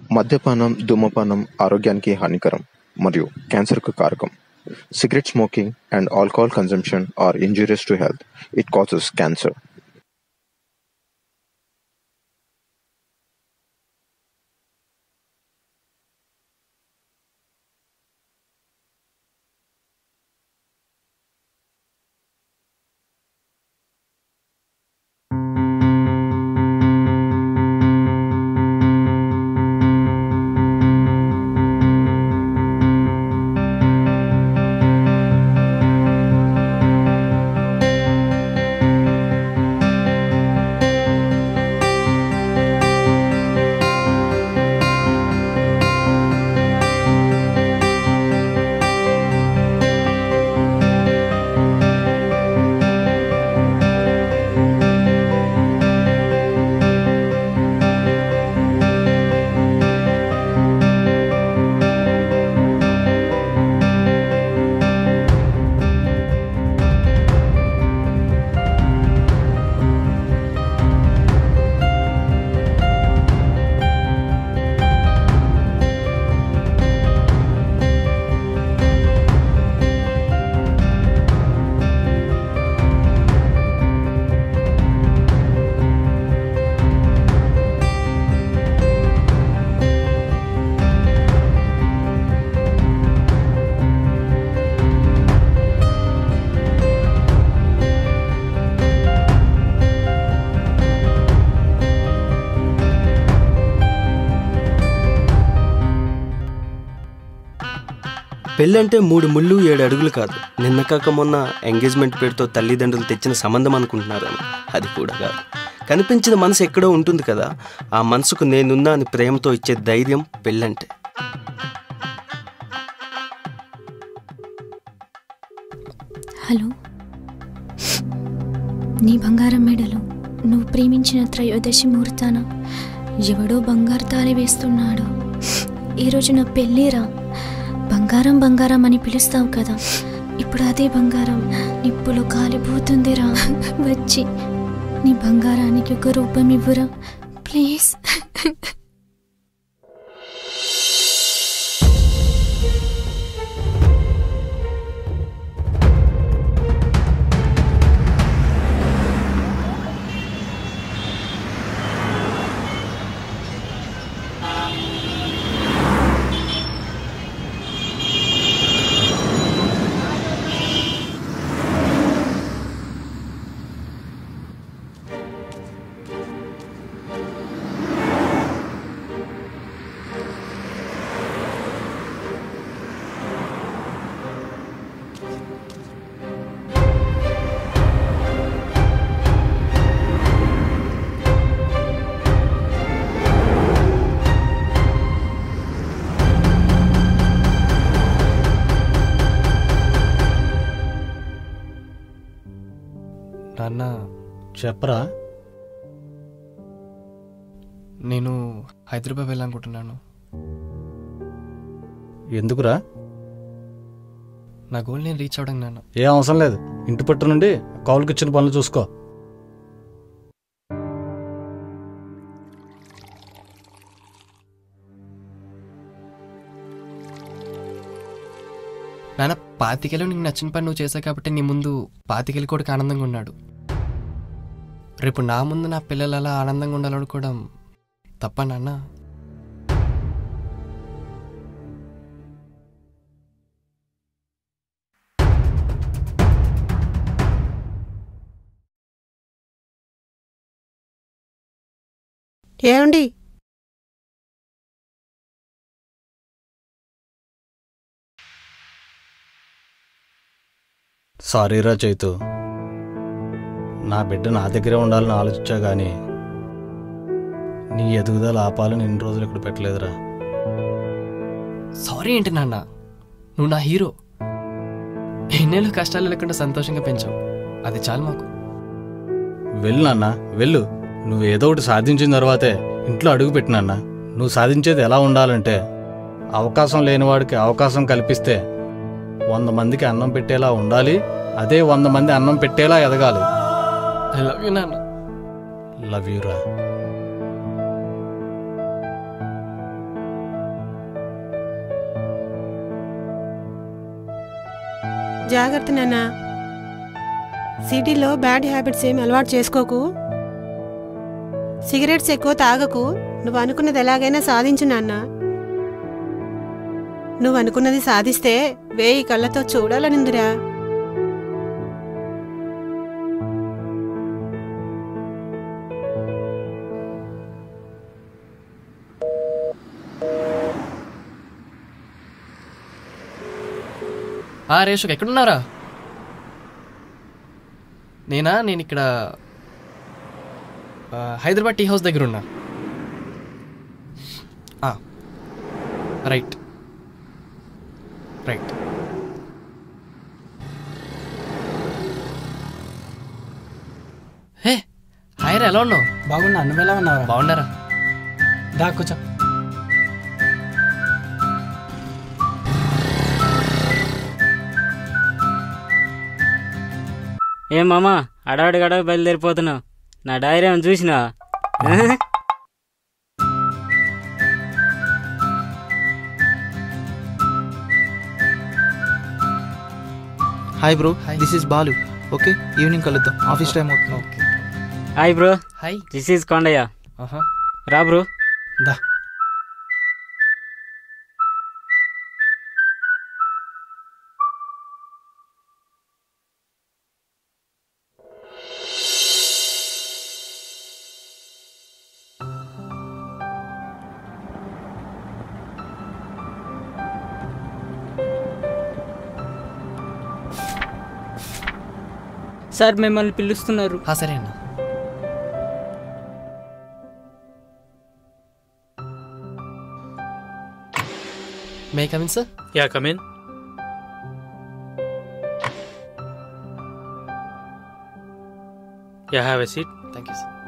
మద్యపానం ధూమపానం ఆరోగ్యానికి హానికరం మరియు క్యాన్సర్కు కారకం cigarette smoking and alcohol consumption are injurious to health it causes cancer పెళ్ళంటే మూడు ముళ్ళు ఏడు అడుగులు కాదు నిన్న కాక మొన్న ఎంగేజ్మెంట్ పేరుతో తల్లిదండ్రులు తెచ్చిన సంబంధం అనుకుంటున్నారని అది కూడా కాదు కనిపించిన మనసు ఎక్కడో ఉంటుంది కదా ఆ మనసుకు నేనున్నా అని ప్రేమతో ఇచ్చే ధైర్యం పెళ్ళంటే హలో నీ బంగారం మెడలో నువ్వు ప్రేమించిన త్రయోదశి ముహూర్తాన ఎవడో బంగారు తాళి వేస్తున్నాడు ఈరోజు నా పెళ్ళిరా బంగారం బంగారం అని పిలుస్తావు కదా ఇప్పుడు అదే బంగారం నిప్పులో కాలిపోతుందిరా వచ్చి నీ బంగారానికి ఒక రూపం ఇవ్వురా ప్లీజ్ నాన్న చెప్పరా నేను హైదరాబాద్ వెళ్ళాలనుకుంటున్నాను ఎందుకురా నా గోల్ నేను రీచ్ అవడం నాన్న ఏ అవసరం లేదు ఇంటి పట్టు నుండి కౌలుకి ఇచ్చిన పనులు చూసుకో నాన్న పాతికేళ్ళు నీకు నచ్చిన పని నువ్వు చేసావు కాబట్టి నీ ముందు పాతికేళ్ళు కూడా ఆనందంగా ఉన్నాడు రేపు నా ముందు నా పిల్లలు అలా ఆనందంగా ఉండాలనుకోవడం తప్ప నాన్న ఏమండి సారీరా చైతు నా బిడ్డ నా దగ్గరే ఉండాలని ఆలోచించా గానీ నీ ఎదుగుదల ఆపాలని ఎన్ని రోజులు ఇక్కడ పెట్టలేదురా సారీ ఏంటి నాన్న నువ్వు నా హీరో ఎన్నేళ్ళు కష్టాలు లేకుండా సంతోషంగా పెంచావు అది చాలు మాకు వెళ్ళు నాన్న వెళ్ళు నువ్వు ఏదో ఒకటి సాధించిన తర్వాతే ఇంట్లో అడుగు పెట్టినన్నా నువ్వు సాధించేది ఎలా ఉండాలంటే అవకాశం లేనివాడికి అవకాశం కల్పిస్తే వంద మందికి అన్నం పెట్టేలా ఉండాలి అదే వంద మంది అన్నం పెట్టేలా ఎదగాలి ఐ లవ్ యూ నాన్న లవ్ యూ రా జాగ్రత్త నాన్న సిటీలో బ్యాడ్ హ్యాబిట్స్ ఏమి అలవాటు చేసుకోకు సిగరెట్స్ ఎక్కువ తాగకు నువ్వు అనుకున్నది ఎలాగైనా సాధించు నాన్న నువ్వు అనుకున్నది సాధిస్తే వేయి కళ్ళతో చూడాలనిందిరా ఆ రేషుక్ ఎక్కడున్నారా నేనా నేను ఇక్కడ ఆ, హైదరాబాద్ టీ హౌస్ దగ్గర ఉన్నా ఆ, రైట్ రైట్ హే హాయ్ రా ఎలా ఉన్నావు బాగున్నా నువ్వు ఎలా ఉన్నావు బాగున్నారా దా కూర్చో ఏం మామా అడవాడి గడవ బయలుదేరిపోతున్నావు నా డైరీ ఏమైనా చూసినా hi bro Hi. This is Balu okay evening కలుద్దాం ఆఫీస్ టైం అవుతుంది okay hi bro hi this is Kondaiah ఆహా రా బ్రో దా సార్ మిమ్మల్ని పిలుస్తున్నారు హా, సరే అన్న may come in sir Yeah, come in. Yeah, have a seat. Thank you sir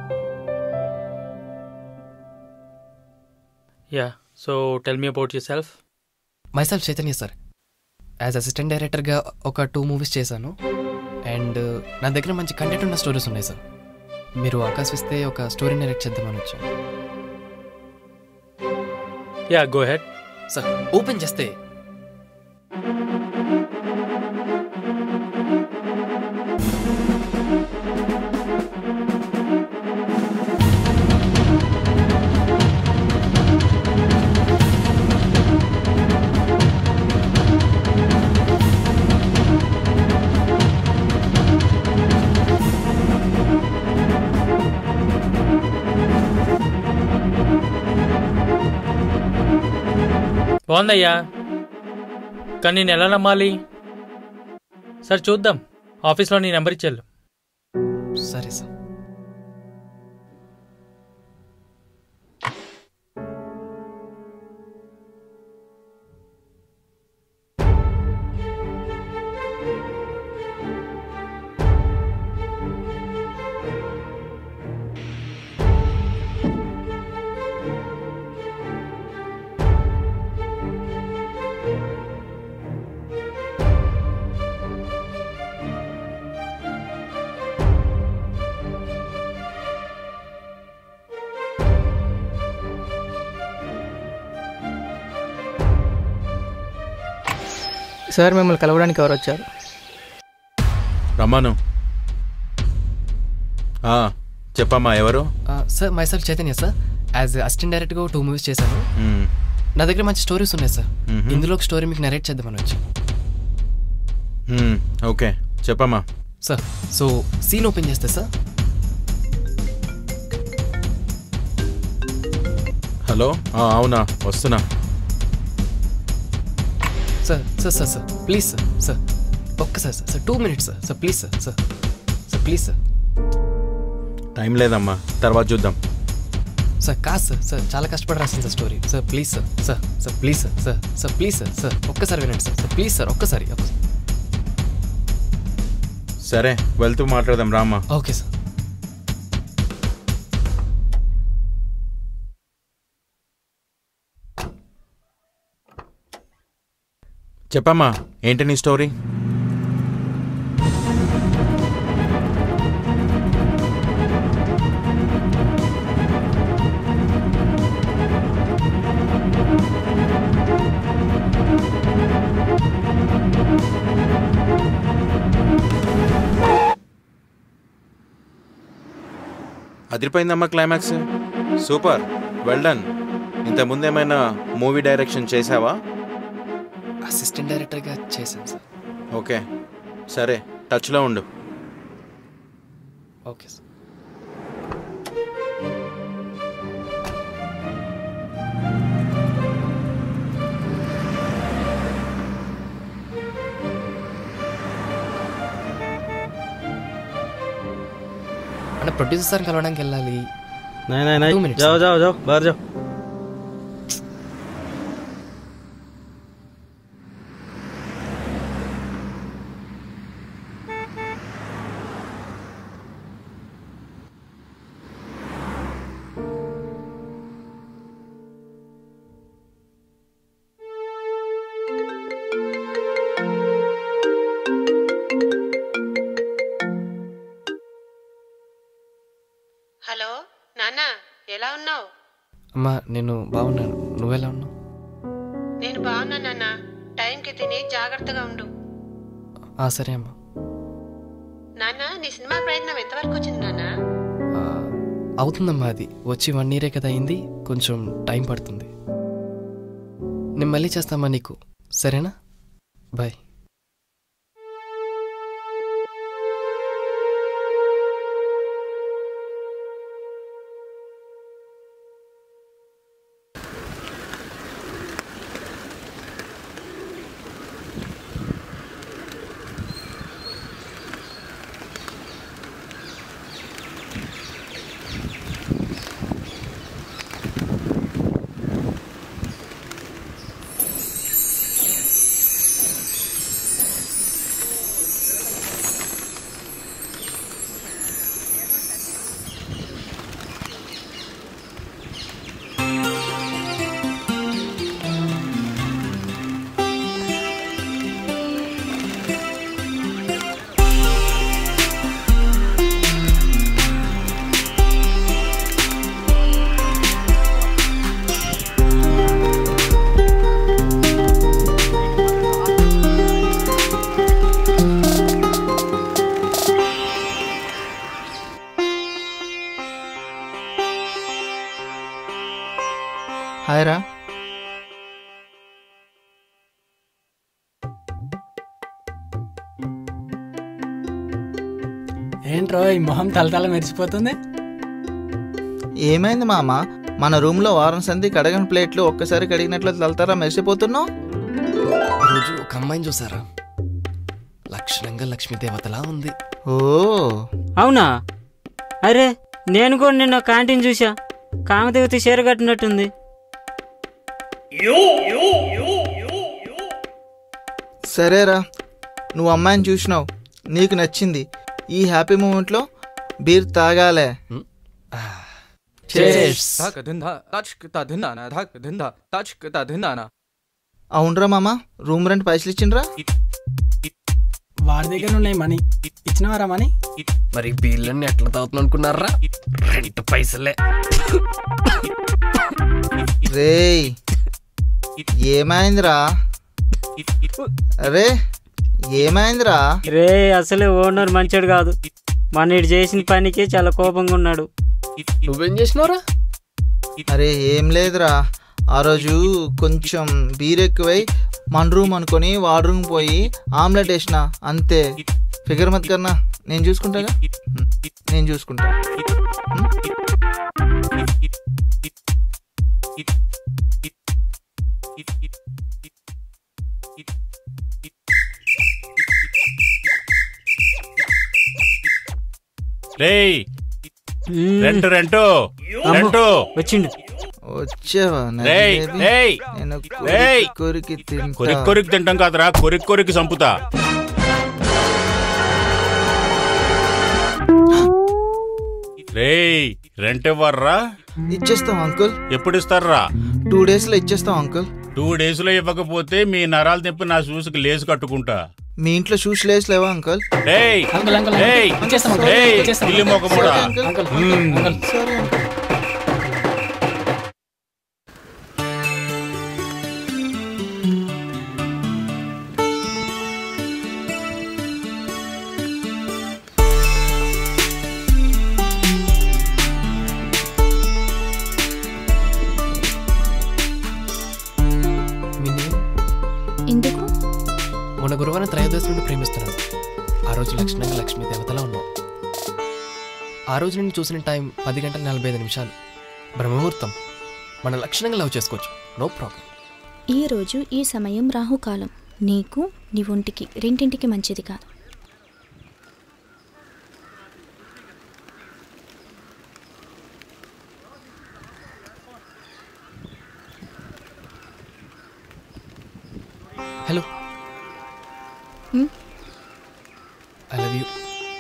Yeah, so tell me about yourself. Myself Chaitanya sir as assistant డైరెక్టర్గా ఒక two movies చేశాను అండ్ నా దగ్గర మంచి కంటెంట్ ఉన్న స్టోరీస్ ఉన్నాయి సార్ మీరు అవకాశం ఇస్తే ఒక స్టోరీ డైరెక్ట్ చేద్దామని వచ్చాను Yeah, go ahead. Sir open చేస్తే బాగుందయ్యా కానీ నేను ఎలా నమ్మాలి సరే చూద్దాం ఆఫీస్లో నీ నెంబర్ ఇచ్చేళ్ళు సరే సార్ సార్ మిమ్మల్ని కలవడానికి ఎవరు వచ్చారు రమ్మను ఆ, చెప్పమ్మా ఎవరు sir myself Chaitanya sir as assistant డైరెక్ట్గా టూ మూవీస్ చేశాను మ్మ్. నా దగ్గర మంచి స్టోరీస్ ఉన్నాయి సార్ మ్మ్. ఇందులో ఒక స్టోరీ మీకు నరేట్ చేద్దామని వచ్చి మ్మ్, ఓకే చెప్పమ్మా సార్ సో సీన్ ఓపెన్ చేస్తే సార్ హలో ఆ, అవునా వస్తున్నా sir sir sir sir please sir sir ఒక్కసారి sir sir two minutes sir sir please sir sir sir please sir time లేదమ్మా తర్వాత చూద్దాం సార్ కాదు సార్ సార్ చాలా కష్టపడి రాసింది sir story sir please sir sir sir please sir sir sir please sir sir ఒక్కసారి వినండి సార్ సార్ ప్లీజ్ సార్ ఒక్కసారి సరే వెళ్తూ మాట్లాడదాం రామ్మా ఓకే సార్ చెప్పమ్మా ఏంటి నీ స్టోరీ అదిరిపోయిందమ్మా క్లైమాక్స్ సూపర్ వెల్ డన్ ఇంతకుముందు ఏమైనా మూవీ డైరెక్షన్ చేసావా అసిస్టెంట్ డైరెక్టర్గా చేశాను సార్ ఓకే సరే టచ్లో ఉండు ఓకే సార్ అంటే ప్రొడ్యూసర్ సార్ కలవడానికి వెళ్ళాలి नहीं नहीं नहीं Two minutes. जाओ जाओ जाओ बाहर जाओ హలో నాన్న ఎలా ఉన్నావు అమ్మా నేను బాగున్నాను నువ్వెలా ఉన్నావు నేను బాగున్నా నాన్న టైంకి తిని జాగ్రత్తగా ఉండు ఆ, సరే అమ్మా నాన్న నీ సినిమా ప్రయత్నం ఎంతవరకు వచ్చింది నాన్న ఆ, అవుతుందమ్మా అది వచ్చి వన్ ఇయరే కదా అయింది కొంచెం టైం పడుతుంది నేను మళ్ళీ చేస్తామా నీకు సరేనా బాయ్ హాయ్ రా ఏంట్రో ఈ మొహం తలతల మెరిసిపోతుంది ఏమైంది మామ మన రూమ్లో వారం సంధి కడగని ప్లేట్లు ఒక్కసారి కడిగినట్లు తలతారా మెరిసిపోతున్నావు ఈరోజు ఒక అమ్మాయిని చూసారా లక్షణంగా లక్ష్మీదేవతలా ఉంది ఓ అవునా అరే నేను కూడా నిన్న క్యాంటీన్ చూసా కామదేవతి చీర కట్టినట్టుంది సరేరా నువ్వు అమ్మాయిని చూసినావు నీకు నచ్చింది ఈ హ్యాపీ మూమెంట్లో బీర్ తాగాలే Cheers. అవునరా మామ రూమ్ రెంట్ పైసలు ఇచ్చిండ్రా వాడి దగ్గర ఉన్నాయి మనీ ఇచ్చినవారా మనీ మరి బీళ్ళన్నీ ఎట్లా తాగుతున్నాను అనుకున్నారా రెంట్ పైసలే రేయ్ ఏమైందిరా అరే ఏమైందిరా రే అసలే ఓనర్ మంచోడు కాదు మన ఇటు చేసిన పనికి చాలా కోపంగా ఉన్నాడు నువ్వేం చేసినావురా అరే ఏం లేదురా ఆ రోజు కొంచెం బీర్ ఎక్కువై మన రూమ్ అనుకొని వాడు రూమ్ పోయి ఆమ్లెట్ వేసిన అంతే ఫిగర్ మత్ కన్నా నేను చూసుకుంటాగా హ్మ్, నేను చూసుకుంటా హ్మ్? రేయ్ రెంటు రెంటు అమ్మో, రెంటు వచ్చిండు వచ్చావా నా రేయ్ baby? రేయ్ నేను రేయ్ కొరికి తింటా కొరికి కొరికి తింటాం కాదురా కొరికి కొరికి చంపుతా రేయ్ రెంట్ ఇవ్వర్రా ఇచ్చేస్తాం అంకుల్ ఎప్పుడు ఇస్తారా టూ డేస్ లో ఇచ్చేస్తాం అంకుల్ టూ డేస్ లో ఇవ్వకపోతే మీ నరాలు తెప్పి నా షూస్కి లేసు కట్టుకుంటా మీ ఇంట్లో షూస్ లేస్ లేవా అంకుల్ రేయ్ అంకుల్ అంకుల్ రేయ్ ఇచ్చేస్తాం అంకుల్ రేయ్ ఇచ్చేస్తాం ఇల్లు మొక్కముడా సరే, అంకుల్. అంకుల్ మ్మ్. అంకుల్ సరే అంకుల్ ఇయర్స్ నుండి ప్రేమిస్తున్నాను ఆ రోజు లక్షణంగా లక్ష్మీ దేవతలా ఉన్నావు ఆ రోజు నుండి చూసిన టైం పది గంటల నలభై ఐదు నిమిషాలు బ్రహ్మముహూర్తం మన లక్షణంగా లవ్ చేసుకోవచ్చు నో ప్రాబ్లం ఈ రోజు ఈ సమయం రాహుకాలం నీకు నీ ఒంటికి రెండింటికి మంచిది కాదు hello Hmm? I love you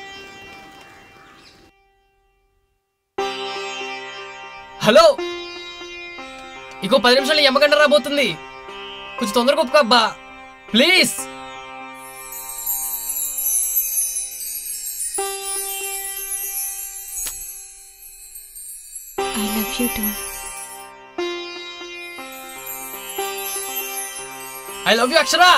hello ఇంకో పది నిమిషాలు ఈ అమ్మగంట రాబోతుంది కొంచెం తొందరగా ఒప్పుకో అబ్బా please I love you too I love you Akshara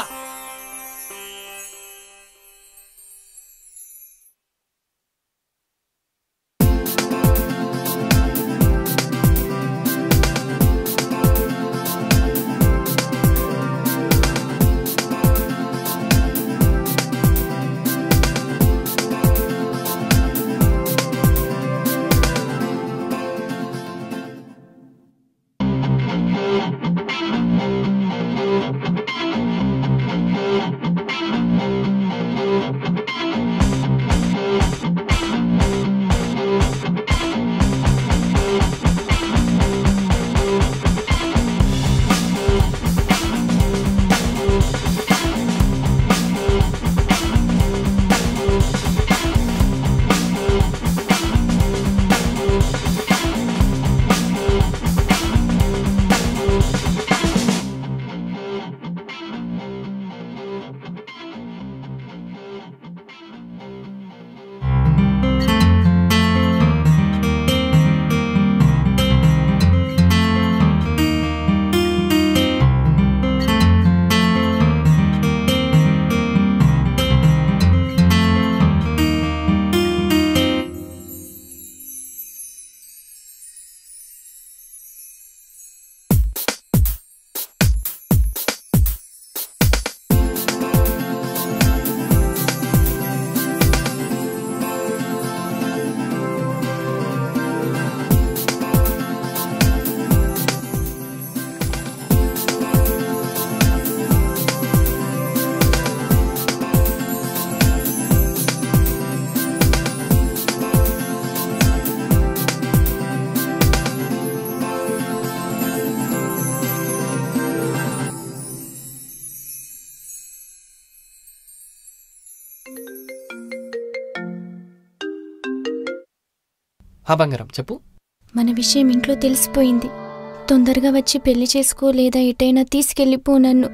హా బంగారం చెప్పు మన విషయం ఇంట్లో తెలిసిపోయింది తొందరగా వచ్చి పెళ్లి చేసుకో లేదా ఎటైనా తీసుకెళ్ళిపో నన్ను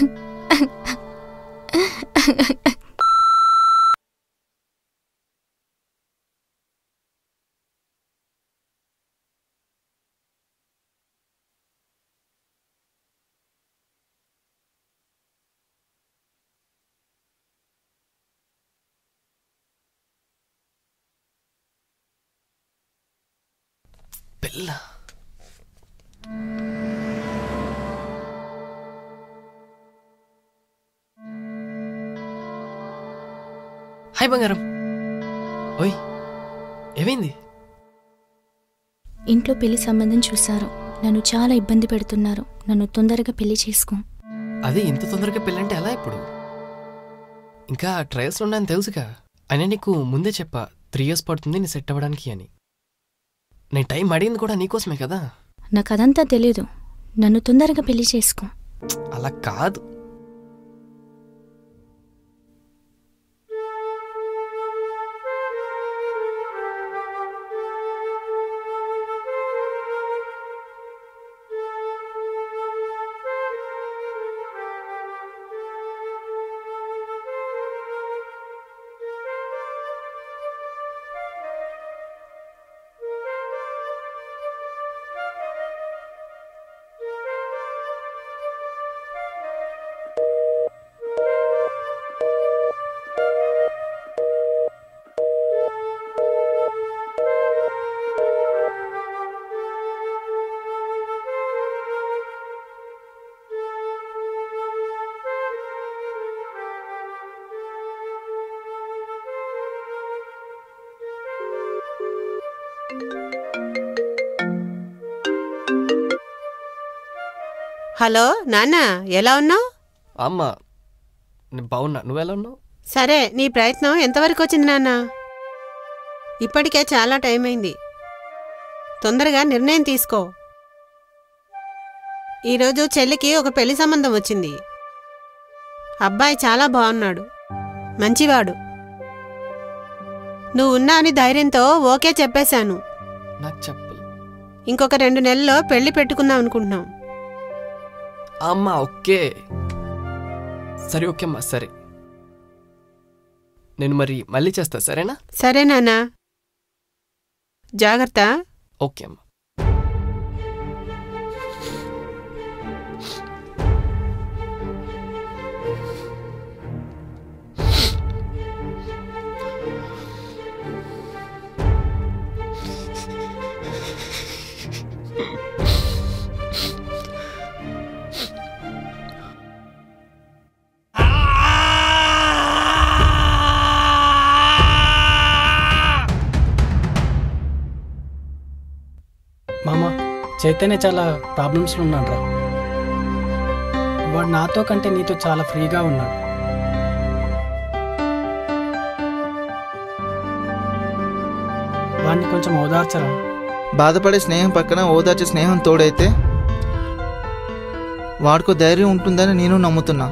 పిల్ల హాయ్ బంగారం ఓయ్ ఏమైంది ఇంట్లో పెళ్లి సంబంధం చూశారు నన్ను చాలా ఇబ్బంది పెడుతున్నారు నన్ను తొందరగా పెళ్లి చేసుకో అదే ఇంత తొందరగా పెళ్ళంటే ఎలా ఇప్పుడు ఇంకా ట్రయల్స్ ఉన్నాయని తెలుసుగా అయినా నీకు ముందే చెప్పా త్రీ ఇయర్స్ పడుతుంది నీ సెట్ అవ్వడానికి అని నేను టైం అడిగింది కూడా నీకోసమే కదా నాకు అదంతా తెలీదు నన్ను తొందరగా పెళ్లి చేసుకో అలా కాదు హలో నాన్న ఎలా ఉన్నావు అమ్మ నేను బాగున్నా నువ్వెలా ఉన్నావు సరే నీ ప్రయత్నం ఎంతవరకు వచ్చింది నాన్న ఇప్పటికే చాలా టైం అయింది తొందరగా నిర్ణయం తీసుకో ఈరోజు చెల్లికి ఒక పెళ్లి సంబంధం వచ్చింది అబ్బాయి చాలా బాగున్నాడు మంచివాడు నువ్వు ఉన్నా అని ధైర్యంతో ఓకే చెప్పేశాను నాకు చెప్పు ఇంకొక రెండు నెలల్లో పెళ్లి పెట్టుకుందాం అనుకుంటున్నాం అమ్మ ఓకే సరే ఓకే అమ్మా సరే నేను మరి మళ్ళీ చేస్తా సరేనా సరే నాన్న జాగ్రత్త ఓకే అమ్మా మామ చైతన్య చాలా ప్రాబ్లమ్స్లో ఉన్నాడు రా వాడు నాతో కంటే నీతో చాలా ఫ్రీగా ఉన్నాడు వాడిని కొంచెం ఓదార్చరా బాధపడే స్నేహం పక్కన ఓదార్చే స్నేహం తోడైతే వాడికో ధైర్యం ఉంటుందని నేను నమ్ముతున్నా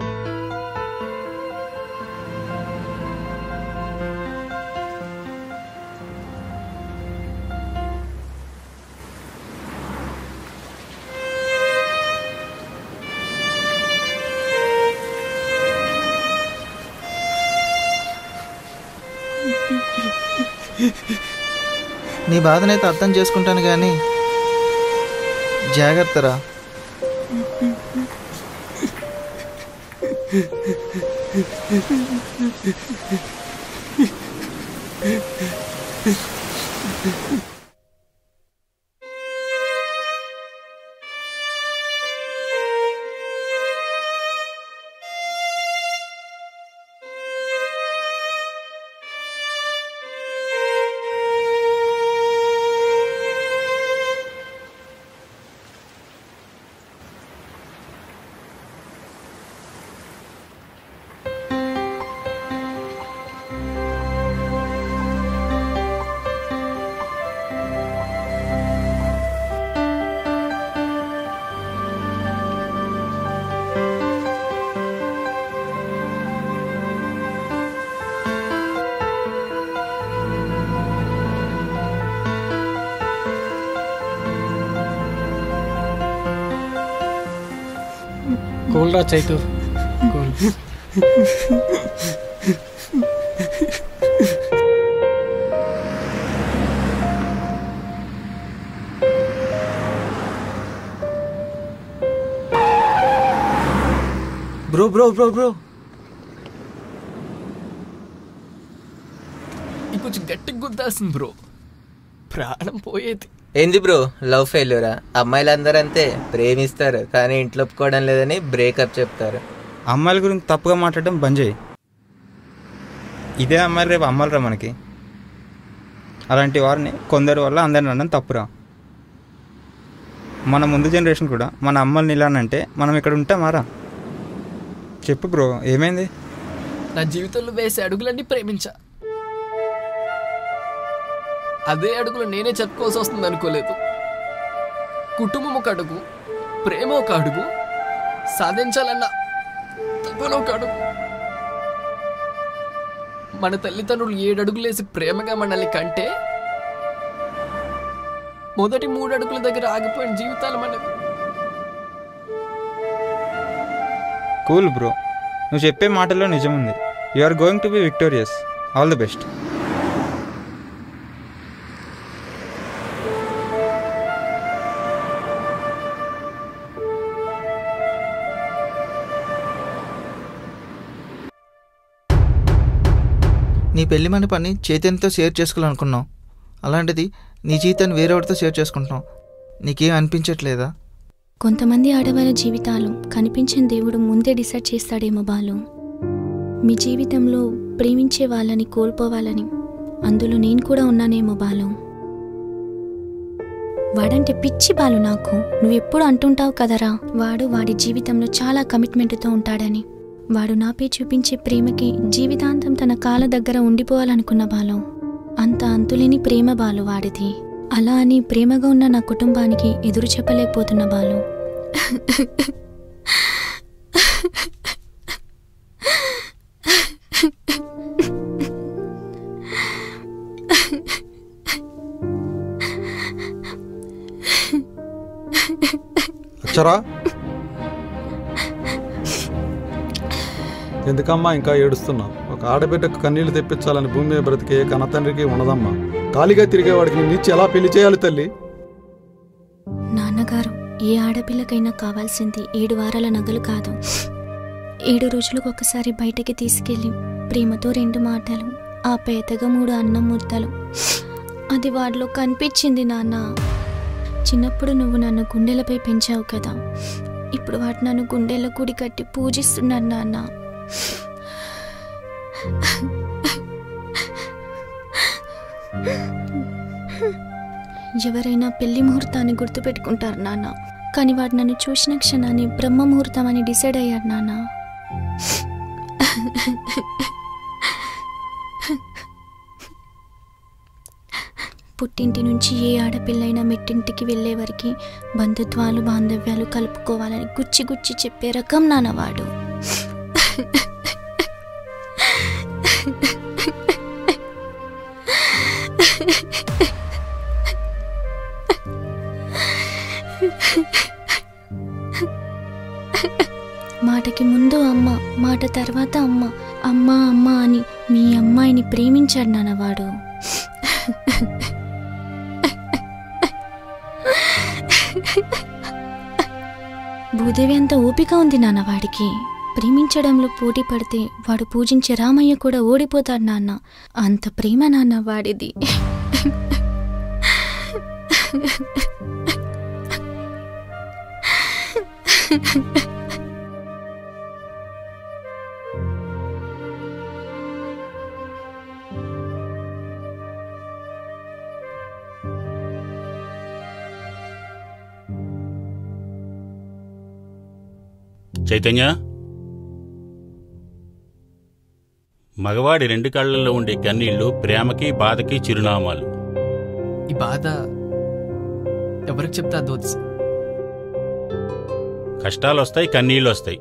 నీ బాధనైతే అర్థం చేసుకుంటాను కానీ జాగ్రత్తరా కూల్ రా Chaitu cool bro bro bro bro ఇంకొంచెం గట్టిగా గుద్దాల్సింది బ్రో ప్రాణం పోయేది ఏంది బ్రో లవ్ ఫెయిల్యూరా అమ్మాయిలందరూ అంతే ప్రేమిస్తారు కానీ ఇంట్లో ఒప్పుకోవడం లేదని బ్రేకప్ చెప్తారు అమ్మాయిల గురించి తప్పుగా మాట్లాడడం బంద్ చేయి ఇదే అమ్మాయిలు రేపు అమ్మాయిలరా మనకి అలాంటి వారిని కొందరి వల్ల అందరిని అనడం తప్పురా మన ముందు జనరేషన్ కూడా మన అమ్మల్ని ఇలా అంటే మనం ఇక్కడ ఉంటామారా చెప్పు బ్రో ఏమైంది నా జీవితంలో వేసే అడుగులన్నీ ప్రేమించా అదే అడుగులు నేనే చెప్పుకోవాల్సి వస్తుంది అనుకోలేదు కుటుంబం ఒక అడుగు ప్రేమ ఒక అడుగు సాధించాలన్న తపన ఒక అడుగు మన తల్లిదండ్రులు ఏడు అడుగులేసి ప్రేమగా మనల్ని కంటే మొదటి మూడు అడుగుల దగ్గర ఆగిపోయిన జీవితాలు మనవి కూల్ బ్రో నువ్వు చెప్పే మాటల్లో నిజం ఉంది you are going to be victorious all the best నీ పెళ్లి మన పని చైతన్యతో షేర్ చేసుకోవాలనుకున్నావు అలాంటిది నీ జీవితాన్ని వేరేవాడితో షేర్ చేసుకుంటున్నావు నీకేం అనిపించట్లేదా కొంతమంది ఆడవాళ్ళ జీవితాలు కనిపించిన దేవుడు ముందే డిసైడ్ చేస్తాడేమో బాలు మీ జీవితంలో ప్రేమించే వాళ్ళని కోల్పోవాలని అందులో నేను కూడా ఉన్నానేమో బాలు వాడంటే పిచ్చి బాలు నాకు నువ్వెప్పుడు అంటుంటావు కదరా వాడు వాడి జీవితంలో చాలా కమిట్మెంట్తో ఉంటాడని వాడు నాపై చూపించే ప్రేమకి జీవితాంతం తన కాళ్ళ దగ్గర ఉండిపోవాలనుకున్న బాలు అంత అంతులేని ప్రేమ బాలు వాడిది అలా అని ప్రేమగా ఉన్న నా కుటుంబానికి ఎదురు చెప్పలేకపోతున్న బాలు అచ్చరా ఎందుకమ్మా ఇంకా ఏడుస్తున్నావు ఒక ఆడబిడ్డకు కన్నీళ్లు తెప్పించాలని భూమి మీద బ్రతికే కన్న తండ్రికి ఉండదమ్మా ఖాళీగా తిరిగేవాడికి నిన్నిచ్చి ఎలా పెళ్లి చేయాలి తల్లి నాన్నగారు ఏ ఆడపిల్లకైనా కావాల్సింది ఏడు వారాల నగలు కాదు ఏడు రోజులకు ఒకసారి బయటకి తీసుకెళ్ళి ప్రేమతో రెండు మాటలు ఆ పేతగా మూడు అన్నం ముద్దలు అది వాడిలో కనిపించింది నాన్న చిన్నప్పుడు నువ్వు నన్ను గుండెలపై పెంచావు కదా ఇప్పుడు వాడు నన్ను గుండెల గుడి కట్టి పూజిస్తున్నాను నాన్న ఎవరైనా పెళ్లి ముహూర్తాన్ని గుర్తుపెట్టుకుంటారు నాన్న కానీ వాడు నన్ను చూసిన క్షణాన్ని బ్రహ్మ ముహూర్తం అని డిసైడ్ అయ్యాడు నాన్న పుట్టింటి నుంచి ఏ ఆడపిల్లైనా మెట్టింటికి వెళ్ళే వరకు బంధుత్వాలు బాంధవ్యాలు కలుపుకోవాలని గుచ్చి గుచ్చి చెప్పే రకం నాన్నవాడు మాటకి ముందు అమ్మ మాట తర్వాత అమ్మ అమ్మ అమ్మ అని మీ అమ్మాయిని ప్రేమించాడు నాన్నవాడు భూదేవి అంత ఓపిక ఉంది నాన్న వాడికి ప్రేమించడంలో పోటీ పడితే వాడు పూజించే రామయ్య కూడా ఓడిపోతాడు నాన్న అంత ప్రేమ నాన్న వాడిది చైతన్య మగవాడి రెండు కళ్ళల్లో ఉండే కన్నీళ్లు ప్రేమకి బాధకి చిరునామాలు ఈ బాధ ఎవరికి చెప్తా దోత్స్ కష్టాలు వస్తాయి కన్నీళ్ళు వస్తాయి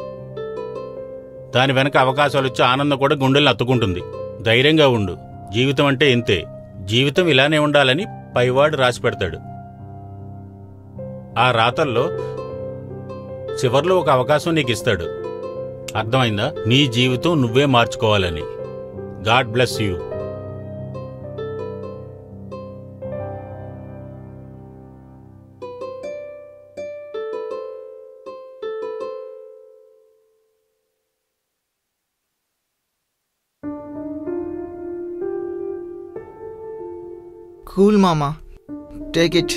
దాని వెనక అవకాశాలు వచ్చి ఆనందం కూడా గుండెల్ని అత్తుకుంటుంది ధైర్యంగా ఉండు జీవితం అంటే ఇంతే జీవితం ఇలానే ఉండాలని పైవాడు రాసి పెడతాడు ఆ రాతల్లో చివర్లో ఒక అవకాశం నీకు ఇస్తాడు అర్థమైందా నీ జీవితం నువ్వే మార్చుకోవాలని గాడ్ బ్లెస్ యూ కూల్ మామా టేక్ ఇట్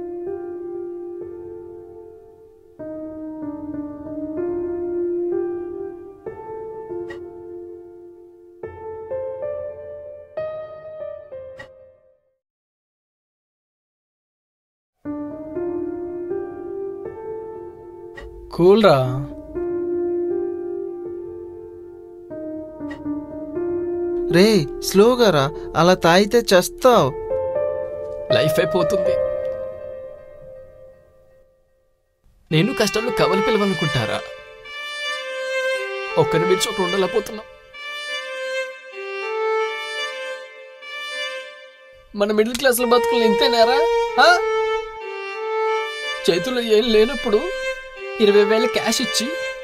కూల్ రా రే స్లోగా రా అలా తాగితే చస్తావు లైఫ్ అయిపోతుంది నేను కష్టంలో కవలి పిలవనుకుంటారా ఒక్కరి మించి ఒకరు ఉండలేకపోతున్నాం మన మిడిల్ క్లాస్ లో బతుకులు ఇంతేనారా ఆ? చేతుల్లో ఏం లేనప్పుడు ఇరవై వేల క్యాష్ ఇచ్చి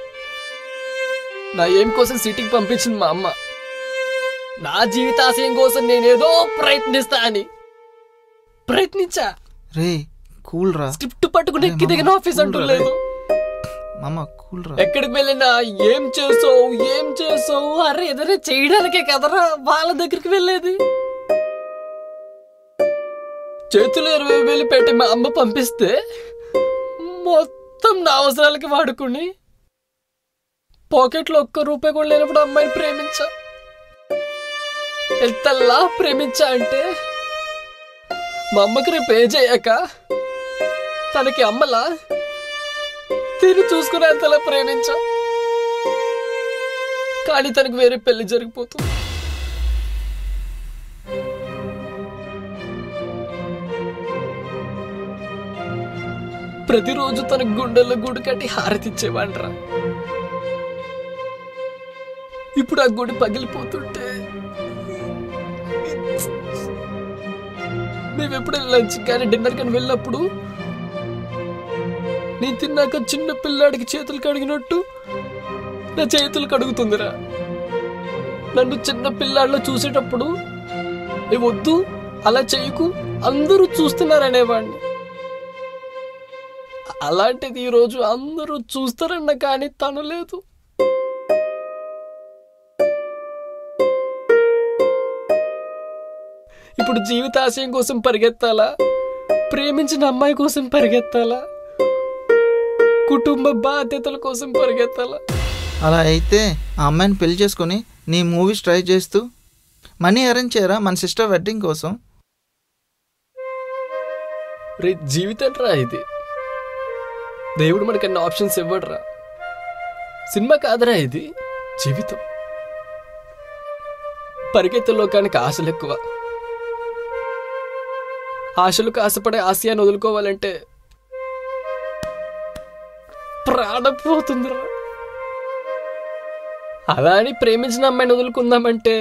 నా ఏం కోసం సిటీకి పంపించింది మా అమ్మ నా జీవితాశయం కోసం నేనేదో ప్రయత్నిస్తా అని ప్రయత్నించా రే కూల్ రా స్క్రిప్ట్ పట్టుకుని ఎక్కి దిగిన ఆఫీస్ అంటూ లేదు మామ కూల్ రా ఎక్కడికి వెళ్ళినా ఏం చేసావు ఏం చేసావు అరే ఏదైనా చేయడానికే కదరా వాళ్ళ దగ్గరికి వెళ్ళేది చేతులు ఇరవై వేలు పెట్టి మా అమ్మ పంపిస్తే మొత్తం నా అవసరాలకి వాడుకుని పాకెట్లో ఒక్క రూపాయి కూడా లేనప్పుడు అమ్మాయిని ప్రేమించా ఎంతలా ప్రేమించా అంటే మా అమ్మకి రేపు ఏజ్ అయ్యాక తనకి అమ్మలా తిని చూసుకునేంతలా ప్రేమించా కానీ తనకు వేరే పెళ్లి జరిగిపోతుంది ప్రతిరోజు తన గుండెల్లో గుడి కట్టి హారతిచ్చేవాడ్రా ఇప్పుడు ఆ గుడి పగిలిపోతుంటే మేము ఎప్పుడైనా లంచ్ కానీ డిన్నర్ కానీ వెళ్ళినప్పుడు నేను తిన్నాక చిన్న పిల్లాడికి చేతులు కడిగినట్టు నా చేతులు కడుగుతుందిరా నన్ను చిన్న పిల్లాడిలో చూసేటప్పుడు ఏ వద్దు అలా చెయ్యకు అందరూ చూస్తున్నారనేవాడిని అలాంటిది ఈరోజు అందరూ చూస్తారన్న కానీ తను లేదు ఇప్పుడు జీవితాశయం కోసం పరిగెత్తాలా ప్రేమించిన అమ్మాయి కోసం పరిగెత్తాలా కుటుంబ బాధ్యతల కోసం పరిగెత్తాలా అలా అయితే ఆ అమ్మాయిని పెళ్లి చేసుకొని నీ మూవీస్ ట్రై చేస్తూ మనీ అరేంజ్ చేయరా మన సిస్టర్ వెడ్డింగ్ కోసం రే జీవితం రా ఇది దేవుడు మనకి అన్ని ఆప్షన్స్ ఇవ్వడురా సినిమా కాదురా ఇది జీవితం పరిగెత్తే లోకానికి ఆశలు ఎక్కువ ఆశలకు ఆశపడే ఆశయాన్ని వదులుకోవాలంటే ప్రాణం పోతుందిరా అలా అని ప్రేమించిన అమ్మాయిని వదులుకుందామంటే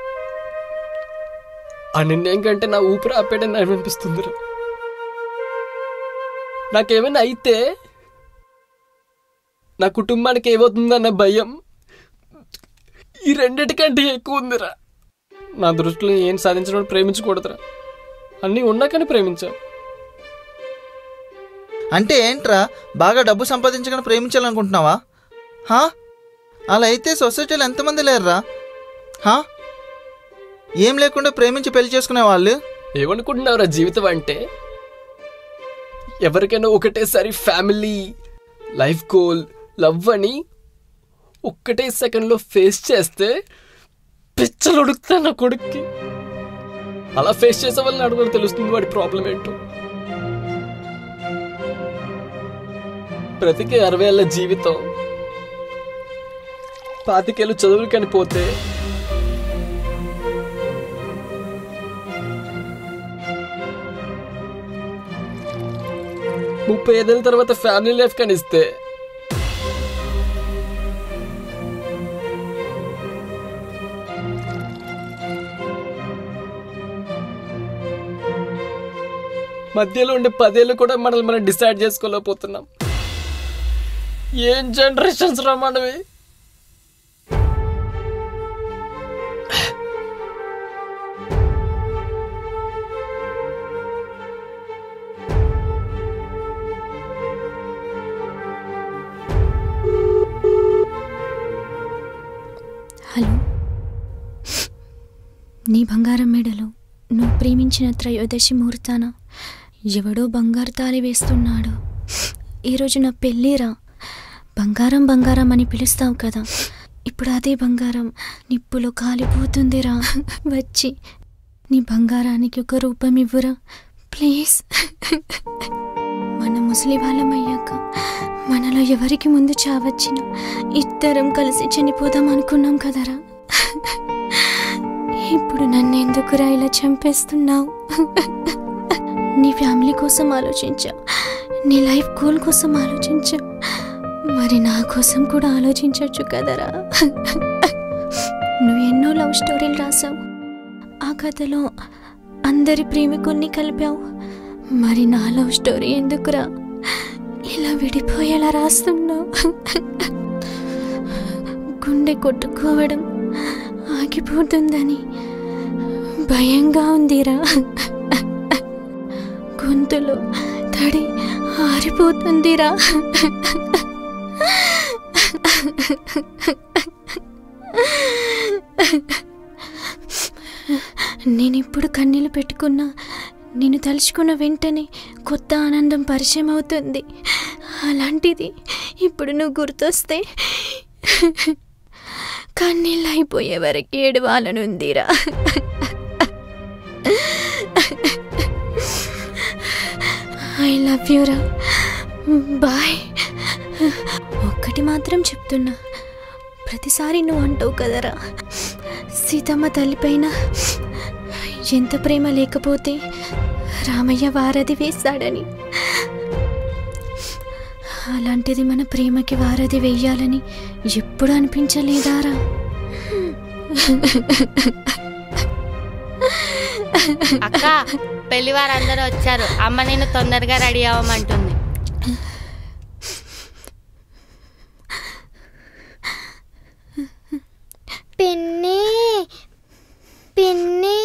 ఆ నిర్ణయం కంటే నా ఊపిరి ఆపేయడం అనిపిస్తుందిరా నాకేమైనా అయితే నా కుటుంబానికి ఏమవుతుందన్న భయం ఈ రెండిటికంటే ఎక్కువ ఉందిరా నా దృష్టిలో ఏం సాధించడం ప్రేమించకూడదురా అన్నీ ఉన్నాకని ప్రేమించాను అంటే ఏంట్రా బాగా డబ్బు సంపాదించగానే ప్రేమించాలనుకుంటున్నావా హా అలా అయితే సొసైటీలో ఎంతమంది లేరురా హా ఏం లేకుండా ప్రేమించి పెళ్లి చేసుకునే వాళ్ళు ఏమనుకుంటున్నావురా జీవితం అంటే ఎవరికైనా ఒకటేసారి ఫ్యామిలీ లైఫ్ గోల్ లవ్ అని ఒక్కటే సెకండ్లో ఫేస్ చేస్తే పిచ్చలు ఉడుకుతా నా కొడుక్కి అలా ఫేస్ చేసే వాళ్ళని అడుగుని తెలుస్తుంది వాడి ప్రాబ్లం ఏంటో బ్రతికే అరవై ఏళ్ళ జీవితం పాతికేళ్ళు చదువులు కనిపోతే ముప్పై ఐదేళ్ళ తర్వాత ఫ్యామిలీ లైఫ్ కనిస్తే మధ్యలో ఉండే పదేళ్ళు కూడా మనల్ని మనం డిసైడ్ చేసుకోలేకపోతున్నాం ఏం జనరేషన్స్ రా మనవి హలో నీ బంగారం మెడలో నువ్వు ప్రేమించిన త్రయోదశి ముహూర్తాన ఎవడో బంగారు తాళి వేస్తున్నాడు ఈరోజు నా పెళ్ళిరా బంగారం బంగారం అని పిలుస్తావు కదా ఇప్పుడు అదే బంగారం నిప్పులో కాలిపోతుందిరా వచ్చి నీ బంగారానికి ఒక రూపం ఇవ్వురా ప్లీజ్ మన ముసలి వాళ్ళం అయ్యాక మనలో ఎవరికి ముందు చావచ్చిన ఇద్దరం కలిసి చనిపోదాం అనుకున్నాం కదరా ఇప్పుడు నన్ను ఎందుకురా ఇలా చంపేస్తున్నావు నీ ఫ్యామిలీ కోసం ఆలోచించా నీ లైఫ్ గోల్ కోసం ఆలోచించా మరి నా కోసం కూడా ఆలోచించవచ్చు కదరా నువ్వు ఎన్నో లవ్ స్టోరీలు రాసావు ఆ కథలో అందరి ప్రేమికుల్ని కలిపావు మరి నా లవ్ స్టోరీ ఎందుకురా ఇలా విడిపోయేలా రాస్తున్నావు గుండె కొట్టుకోవడం ఆగిపోతుందని భయంగా ఉందిరా గొంతులో తడి ఆరిపోతుందిరా నేను ఇప్పుడు కన్నీళ్ళు పెట్టుకున్నా నేను తలుచుకున్న వెంటనే కొత్త ఆనందం పరిచయం అవుతుంది అలాంటిది ఇప్పుడు నువ్వు గుర్తొస్తే కన్నీళ్ళు అయిపోయే వరకు ఏడవాలనుందిరా ఐ లవ్ యూరా బాయ్ ఒక్కటి మాత్రం చెప్తున్నా ప్రతిసారి నువ్వు అంటావు కదరా సీతమ్మ తల్లిపైన ఎంత ప్రేమ లేకపోతే రామయ్య వారధి వేస్తాడని అలాంటిది మన ప్రేమకి వారధి వెయ్యాలని ఎప్పుడు అనిపించలేదారా అక్క పెళ్లి వారందరూ వచ్చారు అమ్మ నేను తొందరగా రెడీ అవ్వమంటుంది పిన్ని పిన్ని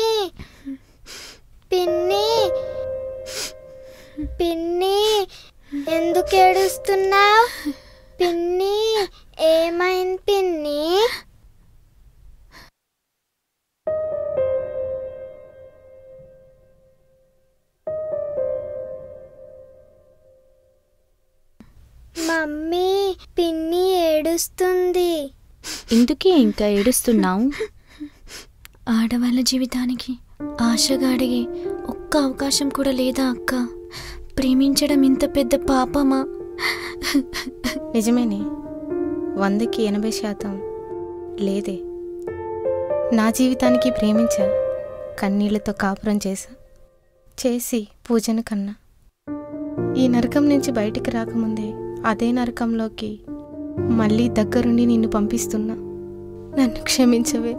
పిన్ని పిన్ని ఎందుకు ఏడుస్తున్నావు పిన్ని ఏమైంది పిన్ని మమ్మీ పిన్ని ఏడుస్తుంది ఎందుకే ఇంకా ఏడుస్తున్నావు ఆడవాళ్ళ జీవితానికి ఆశగా అడిగే ఒక్క అవకాశం కూడా లేదా అక్క ప్రేమించడం ఇంత పెద్ద పాపమా నిజమేనే వందకి ఎనభై శాతం లేదే నా జీవితానికి ప్రేమించా కన్నీళ్లతో కాపురం చేశా చేసి పూజను కన్నా ఈ నరకం నుంచి బయటికి రాకముందే అదే నరకంలోకి మళ్ళీ దగ్గరుండి నిన్ను పంపిస్తున్నా నన్ను క్షమించవే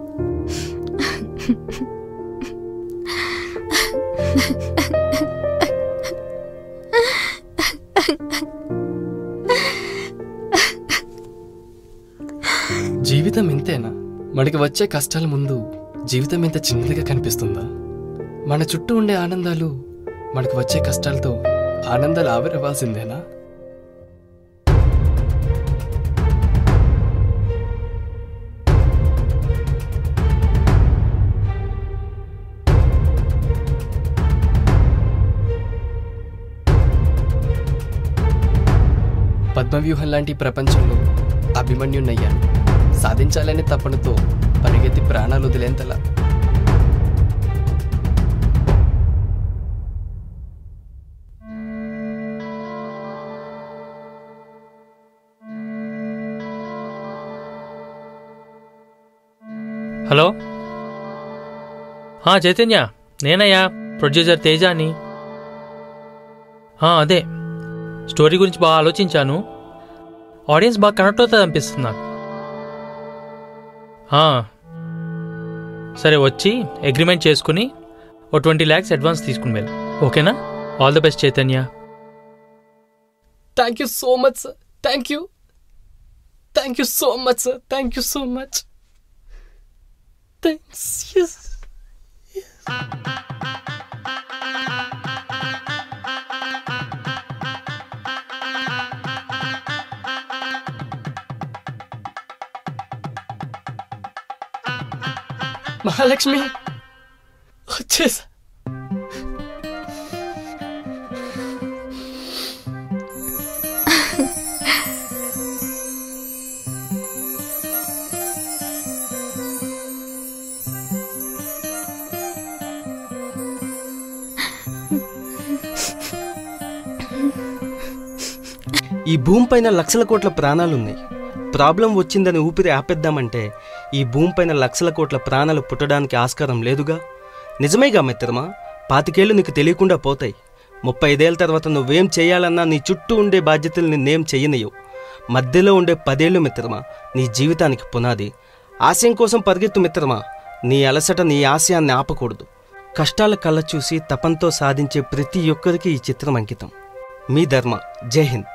జీవితం ఇంతేనా మనకి వచ్చే కష్టాల ముందు జీవితం ఇంత చిన్నదిగా కనిపిస్తుందా మన చుట్టూ ఉండే ఆనందాలు మనకు వచ్చే కష్టాలతో ఆనందాలు ఆవిరవ్వాల్సిందేనా పద్మవ్యూహం లాంటి ప్రపంచంలో అభిమన్యున్నయ్యాను సాధించాలనే తపనతో పరిగెత్తి ప్రాణాలు వదిలేంతలా హలో ఆ, చైతన్య నేనయ్యా ప్రొడ్యూసర్ తేజాని ఆ, అదే స్టోరీ గురించి బాగా ఆలోచించాను ఆడియన్స్ బాగా కనెక్ట్ అవుతుంది అనిపిస్తుంది నాకు ఆ, సరే వచ్చి అగ్రిమెంట్ చేసుకుని ఓ ట్వంటీ ల్యాక్స్ అడ్వాన్స్ తీసుకుని వెళ్ళి ఓకేనా all the best Chaitanya thank you so much sir thank you thank you so much sir thank you so much thanks S Mahalakshmi వచ్చేసా ఈ భూమిపైన లక్షల కోట్ల ప్రాణాలున్నాయి ప్రాబ్లం వచ్చిందని ఊపిరి ఆపేద్దామంటే ఈ భూమిపైన లక్షల కోట్ల ప్రాణాలు పుట్టడానికి ఆస్కారం లేదుగా నిజమేగా మిత్రమా పాతికేళ్ళు నీకు తెలియకుండా పోతాయి ముప్పై ఐదేళ్ళ తర్వాత నువ్వేం చేయాలన్నా నీ చుట్టూ ఉండే బాధ్యతలు నిన్నేం చెయ్యనియవు మధ్యలో ఉండే పదేళ్ళు మిత్రమా నీ జీవితానికి పునాది ఆశయం కోసం పరిగెత్తు మిత్రమా నీ అలసట నీ ఆశయాన్ని ఆపకూడదు కష్టాల కళ్ళ చూసి తపంతో సాధించే ప్రతి ఒక్కరికి ఈ చిత్రం అంకితం మీ ధర్మ జై హింద్